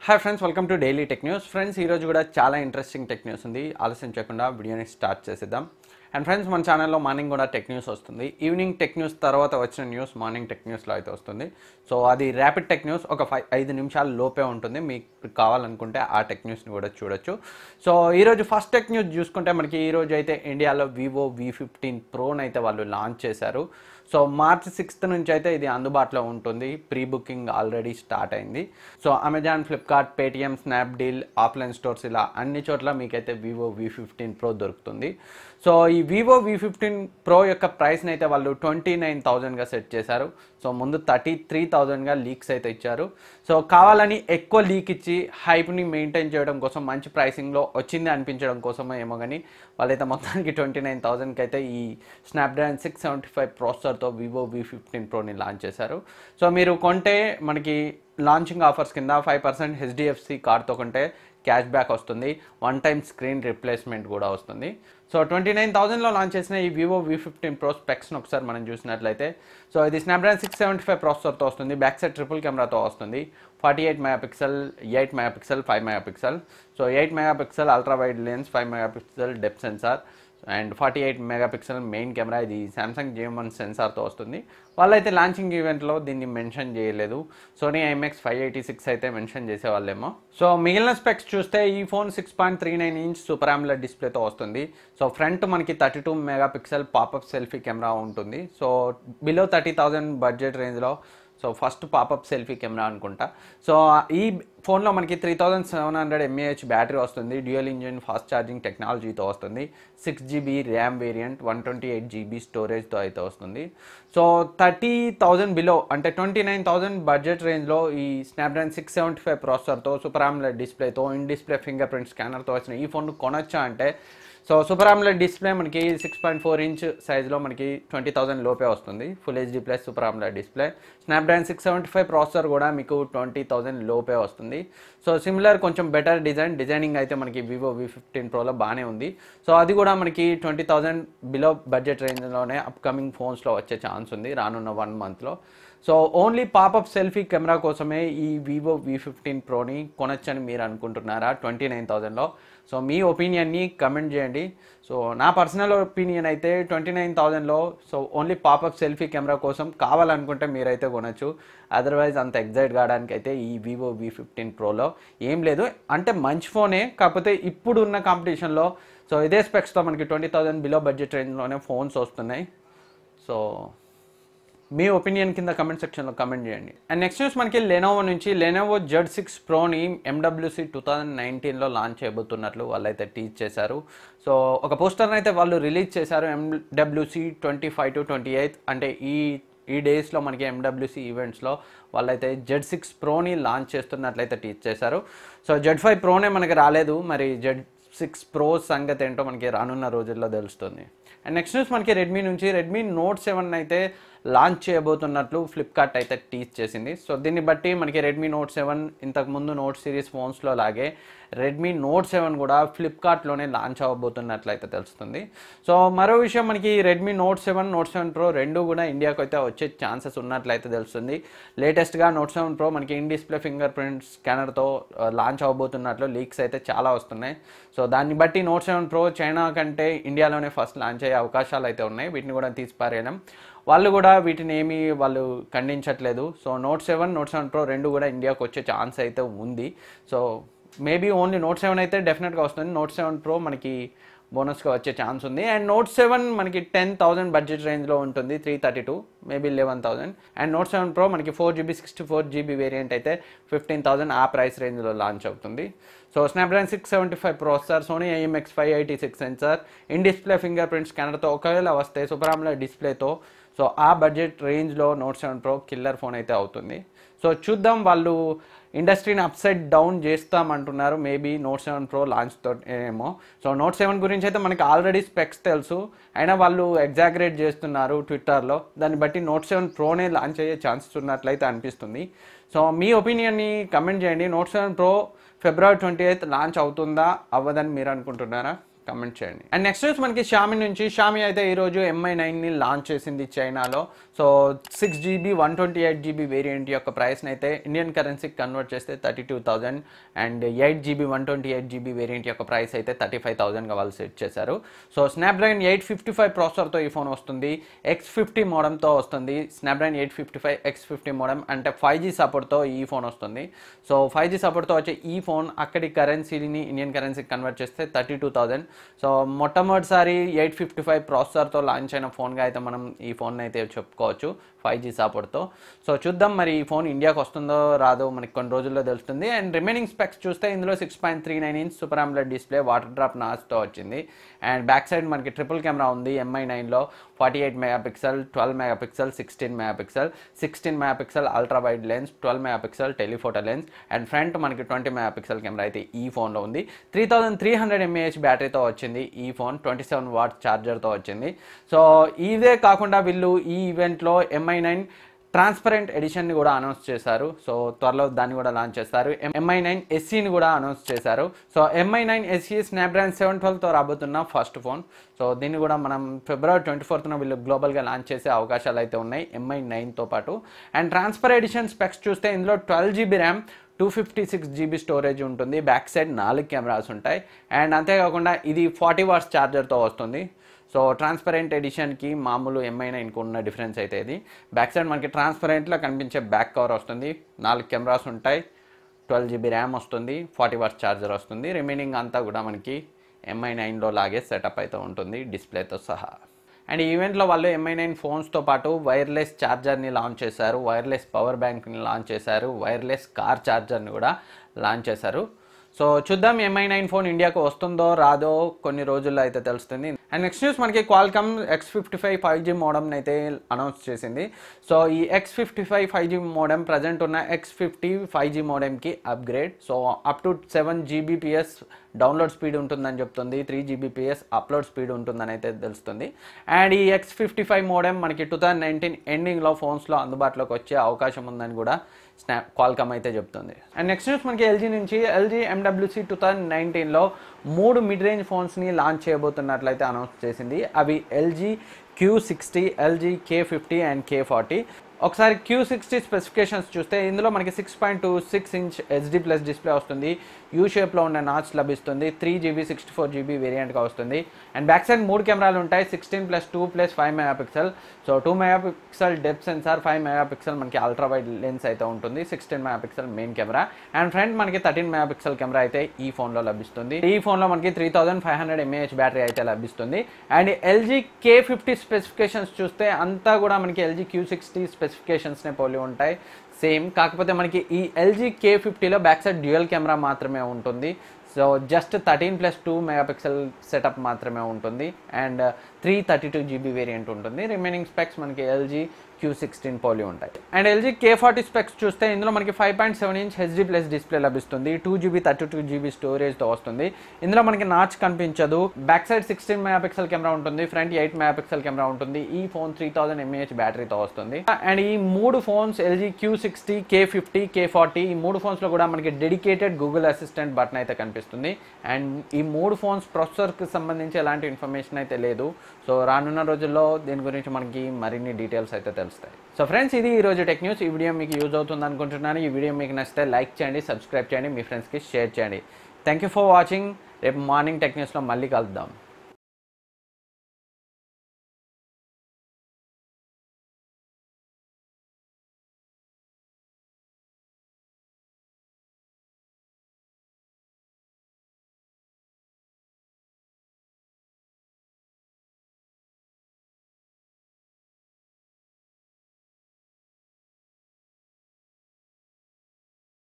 hi friends welcome to daily tech news friends ఈరోజు కూడా చాలా ఇంట్రెస్టింగ్ టెక్ న్యూస్ ఉంది ఆలస్యం చేయకుండా వీడియోని స్టార్ట్ చేసేద్దాం అండ్ ఫ్రెండ్స్ మన ఛానల్లో మార్నింగ్ కూడా టెక్ న్యూస్ వస్తుంది ఈవినింగ్ టెక్ న్యూస్ తర్వాత వచ్చిన న్యూస్ మార్నింగ్ టెక్ న్యూస్లో అయితే వస్తుంది సో అది ర్యాపిడ్ టెక్ న్యూస్ ఒక ఫైవ్ ఐదు నిమిషాల లోపే ఉంటుంది మీకు కావాలనుకుంటే ఆ టెక్ న్యూస్ని కూడా చూడొచ్చు సో ఈరోజు ఫస్ట్ టెక్ న్యూస్ చూసుకుంటే మనకి ఈరోజు అయితే ఇండియాలో వివో వి ఫిఫ్టీన్ ప్రోని అయితే వాళ్ళు లాంచ్ చేశారు సో మార్చ్ సిక్స్త్ నుంచి అయితే ఇది అందుబాటులో ఉంటుంది ప్రీ బుకింగ్ ఆల్రెడీ స్టార్ట్ అయింది so Amazon Flipkart Paytm Snapdeal offline stores ఇలా అన్ని చోట్ల మీకైతే వివో వి ఫిఫ్టీన్ ప్రో దొరుకుతుంది సో ఈ వివో వి ఫిఫ్టీన్ ప్రో యొక్క ప్రైస్ని అయితే వాళ్ళు ట్వంటీ నైన్ థౌజండ్గా సెట్ చేశారు సో ముందు థర్టీ త్రీ థౌజండ్గా లీక్స్ అయితే ఇచ్చారు సో కావాలని ఎక్కువ లీక్ ఇచ్చి హైప్ని మెయింటైన్ చేయడం కోసం మంచి ప్రైసింగ్లో వచ్చింది అనిపించడం కోసమో ఏమో కానీ వాళ్ళైతే మొత్తానికి ట్వంటీ నైన్ థౌజండ్కి అయితే ఈ స్నాప్డ్రాగన్ సిక్స్ సెవెంటీ ఫైవ్ ప్రాసెసర్తో వివో వి ఫిఫ్టీన్ ప్రోని లాంచ్ చేశారు సో మీరు కొంటే మనకి లాంచింగ్ ఆఫర్స్ కింద ఫైవ్ పర్సెంట్ హెచ్డిఎఫ్సి కార్డ్తో కొంటే క్యాష్ బ్యాక్ వస్తుంది వన్ టైం స్క్రీన్ రిప్లేస్మెంట్ కూడా వస్తుంది సో ట్వంటీ నైన్ థౌసండ్లో లాంచ్ చేసిన ఈ వివో వి ఫిఫ్టీన్ ప్రో స్పెక్స్ని ఒకసారి మనం చూసినట్లయితే సో ఇది స్నాప్డ్రాగన్ సిక్స్ సెవెంటీ ఫైవ్ ప్రాసెసర్తో వస్తుంది బ్యాక్ సైడ్ ట్రిపుల్ కెమెరాతో వస్తుంది forty eight mega pixel eight mega pixel five mega pixel so eight mega pixel ultra wide lens five mega pixel depth sensor and forty eight megapixel main camera ఇది Samsung GM one సెన్సార్తో వస్తుంది వాళ్ళైతే launching ఈవెంట్లో దీన్ని mention చేయలేదు Sony IMX five eighty six అయితే mention చేసేవాళ్ళేమో so మిగిలిన స్పెక్స్ చూస్తే ఈ phone six point three nine inch super AMOLED డిస్ప్లేతో వస్తుంది సో ఫ్రంట్ మనకి thirty two megapixel popup selfie camera ఉంటుంది so below thirty thousand budget రేంజ్లో so first popup selfie camera అనుకుంటా సో ఈ ఫోన్లో మనకి three thousand seven hundred mAh battery వస్తుంది డ్యూయల్ ఇంజిన్ ఫాస్ట్ ఛార్జింగ్ టెక్నాలజీతో వస్తుంది six GB RAM variant one twenty eight GB స్టోరేజ్తో అయితే వస్తుంది సో థర్టీ థౌజండ్ బిలో అంటే ట్వంటీ నైన్ థౌజండ్ బడ్జెట్ రేంజ్లో ఈ స్నాప్డ్రాగన్ సిక్స్ సెవెంటీ ఫైవ్ ప్రాసెసర్తో సూపర్ ఆమ్లెట్ డిస్ప్లేతో ఇన్ డిస్ప్లే ఫింగర్ ప్రింట్ స్కానర్తో వచ్చిన ఈ ఫోన్ కొనొచ్చా అంటే సో సూపర్ ఆమ్లెట్ డిస్ప్లే మనకి సిక్స్ పాయింట్ ఫోర్ ఇంచ్ సైజ్లో మనకి ట్వంటీ థౌసండ్ లోపే వస్తుంది full HD plus super AMOLED display Snapdragon six seventy five processor కూడా మీకు ట్వంటీ థౌసండ్ లోపే వస్తుంది సో సిమిలర్ కొంచెం బెటర్ డిజైన్ డిజైనింగ్ అయితే మనకి వివో వి ఫిఫ్టీన్ ప్రోలో బాగానే ఉంది సో అది కూడా మనకి ట్వంటీ థౌసండ్ బిలో బడ్జెట్ రేంజ్లోనే అప్కమింగ్ ఫోన్స్లో వచ్చే ఛాన్స్ ఉంది రానున్న వన్ మంత్లో so only popup selfie camera కోసమే ఈ వివో వి ఫిఫ్టీన్ ప్రోని కొనొచ్చని మీరు అనుకుంటున్నారా ట్వంటీ నైన్ థౌజండ్లో సో మీ ఒపీనియన్ని కమెంట్ చేయండి సో నా పర్సనల్ ఒపీనియన్ అయితే ట్వంటీ నైన్ థౌజండ్లో so only popup selfie camera కోసం కావాలనుకుంటే మీరైతే కొనొచ్చు అదర్వైజ్ అంత ఎగ్జైట్ కావడానికి అయితే ఈ వివో వి ఫిఫ్టీన్ ప్రోలో ఏం లేదు అంటే మంచి ఫోనే కాకపోతే ఇప్పుడు ఉన్న కాంపిటీషన్లో సో ఇదే స్పెక్స్తో మనకి ట్వంటీ థౌజండ్ బిలో బడ్జెట్ రేంజ్లోనే ఫోన్స్ వస్తున్నాయి సో మీ ఒపీనియన్ కింద కమెంట్ సెక్షన్లో కమెంట్ చేయండి అండ్ నెక్స్ట్ న్యూస్ మనకి లెనోవో నుంచి లెనోవో జెడ్ సిక్స్ ప్రోని ఎండబ్ల్యూసి టూ థౌజండ్ నైన్టీన్లో లాంచ్ చేయబోతున్నట్లు వాళ్ళైతే టీచ్ చేశారు సో ఒక పోస్టర్ని అయితే వాళ్ళు రిలీజ్ చేశారు MWC twenty five to twenty eighth అంటే ఈ ఈ డేస్లో మనకి ఎండబ్ల్యూసి ఈవెంట్స్లో వాళ్ళైతే జెడ్ సిక్స్ ప్రోని లాంచ్ చేస్తున్నట్లయితే టీచ్ చేశారు సో జెడ్ ఫైవ్ ప్రోనే మనకి రాలేదు మరి జెడ్ సిక్స్ ప్రో సంగతి ఏంటో మనకి రానున్న రోజుల్లో తెలుస్తుంది అండ్ నెక్స్ట్ న్యూస్ మనకి రెడ్మీ నుంచి రెడ్మీ నోట్ సెవెన్ అయితే లాంచ్ చేయబోతున్నట్లు ఫ్లిప్కార్ట్ అయితే టీచ్ చేసింది సో దీన్ని బట్టి మనకి రెడ్మీ నోట్ సెవెన్ ఇంతకుముందు నోట్ సిరీస్ ఫోన్స్లో లాగే రెడ్మీ నోట్ సెవెన్ కూడా ఫ్లిప్కార్ట్లోనే లాంచ్ అవ్వబోతున్నట్లయితే తెలుస్తుంది సో మరో విషయం మనకి Redmi Note seven Note seven Pro రెండు కూడా ఇండియాకు అయితే వచ్చే ఛాన్సెస్ ఉన్నట్లయితే తెలుస్తుంది లేటెస్ట్గా నోట్ సెవెన్ ప్రో మనకి ఇన్ డిస్ప్లే ఫింగర్ ప్రింట్ స్కానర్తో లాంచ్ అవ్వబోతున్నట్లు లీక్స్ అయితే చాలా వస్తున్నాయి సో దాన్ని బట్టి నోట్ సెవెన్ ప్రో చైనా కంటే ఇండియాలోనే ఫస్ట్ లాంచ్ అయ్యే అవకాశాలు అయితే ఉన్నాయి వీటిని కూడా తీసి పారేయడం వాళ్ళు కూడా వీటిని ఏమీ వాళ్ళు ఖండించట్లేదు so Note seven Note seven Pro రెండు కూడా ఇండియాకు వచ్చే ఛాన్స్ అయితే ఉంది so maybe only Note seven అయితే డెఫినెట్గా వస్తుంది నోట్ సెవెన్ ప్రో మనకి బోనస్గా వచ్చే ఛాన్స్ ఉంది అండ్ నోట్ సెవెన్ మనకి టెన్ థౌసండ్ బడ్జెట్ రేంజ్లో ఉంటుంది three thirty two maybe eleven thousand and Note seven Pro మనకి four GB sixty four GB variant అయితే ఫిఫ్టీన్ థౌసండ్ ఆ ప్రైస్ రేంజ్లో లాంచ్ అవుతుంది so Snapdragon six seventy five processor Sony IMX five eighty six sensor in display fingerprint స్కానర్తో ఒకవేళ వస్తే super AMOLED డిస్ప్లేతో so ఆ బడ్జెట్ రేంజ్లో Note seven Pro killer phone అయితే అవుతుంది సో చూద్దాం వాళ్ళు ఇండస్ట్రీని అప్సైడ్ డౌన్ చేస్తామంటున్నారు మేబీ నోట్ సెవెన్ ప్రో లాంచ్తో ఏమో సో నోట్ సెవెన్ గురించి అయితే మనకి ఆల్రెడీ స్పెక్స్ తెలుసు అయినా వాళ్ళు ఎగ్జాగరేట్ చేస్తున్నారు ట్విట్టర్లో దాన్ని బట్టి నోట్ సెవెన్ ప్రోనే లాంచ్ అయ్యే ఛాన్సెస్ ఉన్నట్లయితే అనిపిస్తుంది సో మీ ఒపీనియన్ని కమెంట్ చేయండి నోట్ సెవెన్ ప్రో ఫిబ్రవరి ట్వంటీ ఎయిత్ లాంచ్ అవుతుందా అవ్వదని మీరు అనుకుంటున్నారా కమెంట్ చేయండి అండ్ నెక్స్ట్ న్యూస్ మనకి షామి నుంచి షామి అయితే ఈరోజు ఎంఐ నైన్ని లాంచ్ చేసింది చైనాలో so six GB one twenty eight GB variant యొక్క ప్రైస్ని అయితే ఇండియన్ కరెన్సీకి కన్వర్ట్ చేస్తే thirty two thousand and eight GB one twenty eight GB variant యొక్క ప్రైస్ అయితే థర్టీ ఫైవ్ థౌసండ్గా వాళ్ళు సెట్ చేశారు so Snapdragon eight fifty five ప్రాసెసర్తో ఈ ఫోన్ వస్తుంది ఎక్స్ ఫిఫ్టీ మోడమ్తో వస్తుంది Snapdragon eight fifty five X fifty modem అంటే ఫైవ్ జీ సపోర్ట్తో ఈ ఫోన్ వస్తుంది సో ఫైవ్ జీ సపోర్ట్తో వచ్చే ఈ ఫోన్ అక్కడి కరెన్సీని ఇండియన్ కరెన్సీకి కన్వర్ట్ చేస్తే థర్టీ టూ థౌజండ్ సో మొట్టమొదటిసారి ఎయిట్ ఫిఫ్టీ ఫైవ్ ప్రాసెసర్తో లాంచ్ అయిన ఫోన్గా అయితే మనం ఈ ఫోన్ అయితే చెప్పుకోవచ్చు ఫైవ్ జీ సపోర్ట్తో సో చూద్దాం మరి ఈ ఫోన్ ఇండియాకి వస్తుందో రాదో మనకి కొన్ని రోజుల్లో తెలుస్తుంది అండ్ రిమైనింగ్ స్పెక్స్ చూస్తే ఇందులో six point three nine inch super AMOLED display water drop నాచ్తో వచ్చింది అండ్ బ్యాక్ సైడ్ మనకి ట్రిపుల్ కెమెరా ఉంది ఎంఐ నైన్లో forty eight mega megapixel twelve megapixel sixteen megapixel sixteen mega pixel ultra wide lens twelve megapixel telephoto lens and front మనకి twenty megapixel camera అయితే ఈ ఫోన్లో ఉంది three thousand three hundred mAh బ్యాటరీతో వచ్చింది ఈ phone twenty seven watt ఛార్జర్తో వచ్చింది so ఇదే కాకుండా వీళ్ళు ఈ ఈవెంట్లో ఎంఐ నైన్ ట్రాన్స్పరెంట్ ఎడిషన్ని కూడా అనౌన్స్ చేశారు సో త్వరలో దాన్ని కూడా లాంచ్ చేస్తారు ఎంఐ నైన్ ఎస్సీని కూడా అనౌన్స్ చేశారు so MI nine SE Snapdragon seven ట్వెల్వ్తో రాబోతున్న ఫస్ట్ ఫోన్ సో దీన్ని కూడా మనం ఫిబ్రవరి ట్వంటీ ఫోర్త్న వీళ్ళు గ్లోబల్గా లాంచ్ చేసే అవకాశాలు అయితే ఉన్నాయి ఎంఐ నైన్తో పాటు అండ్ ట్రాన్స్ఫర్ ఎడిషన్ స్పెక్స్ చూస్తే ఇందులో twelve GB RAM two fifty six GB storage ఉంటుంది బ్యాక్ సైడ్ నాలుగు కెమెరాస్ ఉంటాయి అండ్ అంతేకాకుండా ఇది ఫార్టీ వాట్స్ ఛార్జర్తో వస్తుంది సో ట్రాన్స్పరెంట్ ఎడిషన్కి మామూలు ఎంఐ నైన్కి ఉన్న డిఫరెన్స్ అయితే ఇది బ్యాక్ సైడ్ మనకి ట్రాన్స్పరెంట్లో కనిపించే బ్యాక్ కవర్ వస్తుంది నాలుగు కెమెరాస్ ఉంటాయి ట్వెల్వ్ జీబీ ర్యామ్ వస్తుంది ఫార్టీ వాట్స్ ఛార్జర్ వస్తుంది రిమైనింగ్ అంతా కూడా మనకి ఎంఐ నైన్లో లాగే సెటప్ అయితే ఉంటుంది డిస్ప్లేతో సహా అండ్ ఈవెంట్లో వాళ్ళు ఎంఐ నైన్ ఫోన్స్తో పాటు వైర్లెస్ ఛార్జర్ని లాంచ్ చేశారు వైర్లెస్ పవర్ బ్యాంక్ని లాంచ్ చేశారు వైర్లెస్ కార్ ఛార్జర్ని కూడా లాంచ్ చేశారు సో చూద్దాం ఎంఐ నైన్ ఫోన్ ఇండియాకు వస్తుందో రాదో కొన్ని రోజుల్లో అయితే తెలుస్తుంది అండ్ నెక్స్ట్ న్యూస్ మనకి Qualcomm X fifty five five G మోడమ్ని అయితే అనౌన్స్ చేసింది సో ఈ X fifty five five G modem present ఉన్న ఎక్స్ ఫిఫ్టీ ఫైవ్ జీ మోడమ్కి upgrade so up to seven Gbps download speed ఉంటుందని చెప్తుంది త్రీ జీబీపీఎస్ అప్లోడ్ స్పీడ్ ఉంటుందని అయితే తెలుస్తుంది అండ్ ఈ ఎక్స్ ఫిఫ్టీ ఫైవ్ మోడెం మనకి టూ థౌజండ్ నైన్టీన్ ఎండింగ్లో ఫోన్స్లో అందుబాటులోకి వచ్చే అవకాశం ఉందని కూడా స్నాప్ క్వాల్కమ్ అయితే చెప్తుంది అండ్ నెక్స్ట్ న్యూస్ మనకి ఎల్జీ నుంచి ఎల్జీ ఎండబ్ల్యూసి టూ థౌజండ్ నైన్టీన్లో మూడు మిడ్ రేంజ్ ఫోన్స్ని లాంచ్ చేయబోతున్నట్లయితే అనౌన్స్ చేసింది అవి LG Q sixty LG K fifty and K forty ఒకసారి క్యూ సిక్స్టీ స్పెసిఫికేషన్స్ చూస్తే ఇందులో మనకి six point two six inch HD plus display వస్తుంది యూ షేప్లో ఉన్న నాచ్ లభిస్తుంది three GB sixty four GB వేరియంట్గా వస్తుంది అండ్ బ్యాక్ సైడ్ మూడు కెమెరాలు ఉంటాయి sixteen plus two plus five mega pixel so two mega pixel depth sensor five mega megapixel మనకి అల్ట్రా వైడ్ లెన్స్ అయితే ఉంటుంది sixteen megapixel main camera and front మనకి thirteen megapixel camera అయితే ఈ ఫోన్లో లభిస్తుంది ఈ ఫోన్లో మనకి three thousand five hundred mAh battery అయితే లభిస్తుంది and LG K fifty specifications చూస్తే అంతా కూడా మనకి ఎల్జీ క్యూ సిక్స్టీ స్పెసిఫికేషన్స్నే పోలి ఉంటాయి సేమ్ కాకపోతే మనకి ఈ ఎల్జీ కే ఫిఫ్టీలో బ్యాక్ సైడ్ డ్యూయల్ కెమెరా మాత్రమే ఉంటుంది so just thirteen plus two megapixel setup మాత్రమే ఉంటుంది and three thirty two GB variant ఉంటుంది రిమైనింగ్ స్పెక్స్ మనకి ఎల్జీ క్యూ సిక్స్టీన్ పోలి ఉంటాయి and LG K forty specs చూస్తే ఇందులో మనకి five point seven inch HD plus display లభిస్తుంది two GB thirty two GB స్టోరేజ్తో వస్తుంది ఇందులో మనకి నాచ్ కనిపించదు back side sixteen megapixel camera ఉంటుంది ఫ్రంట్ ఎయిట్ మెగాపిక్సెల్ కెమెరా ఉంటుంది ఈ ఫోన్ త్రీ థౌసండ్ ఎంఏహెచ్ బ్యాటరీతో వస్తుంది అండ్ ఈ మూడు phones LG Q sixty K fifty K forty ఈ మూడు ఫోన్స్లో కూడా మనకి డెడికేటెడ్ గూగుల్ అసిస్టెంట్ బటన్ అయితే కనిపిస్తుంది అండ్ ఈ మూడు ఫోన్స్ ప్రాసెసర్కి సంబంధించి ఎలాంటి ఇన్ఫర్మేషన్ అయితే లేదు సో రానున్న రోజుల్లో దీని గురించి మనకి మరిన్ని డీటెయిల్స్ అయితే తెలుస్తాయి సో ఫ్రెండ్స్ ఇది ఈ రోజు టెక్ న్యూస్ ఈ వీడియో మీకు యూజ్ అవుతుంది అనుకుంటున్నాను ఈ వీడియో మీకు నచ్చితే లైక్ చేయండి సబ్స్క్రైబ్ చేయండి మీ ఫ్రెండ్స్కి షేర్ చేయండి థ్యాంక్ యూ ఫర్ వాచింగ్ రేపు మార్నింగ్ టెక్ న్యూస్లో మళ్ళీ కలుద్దాం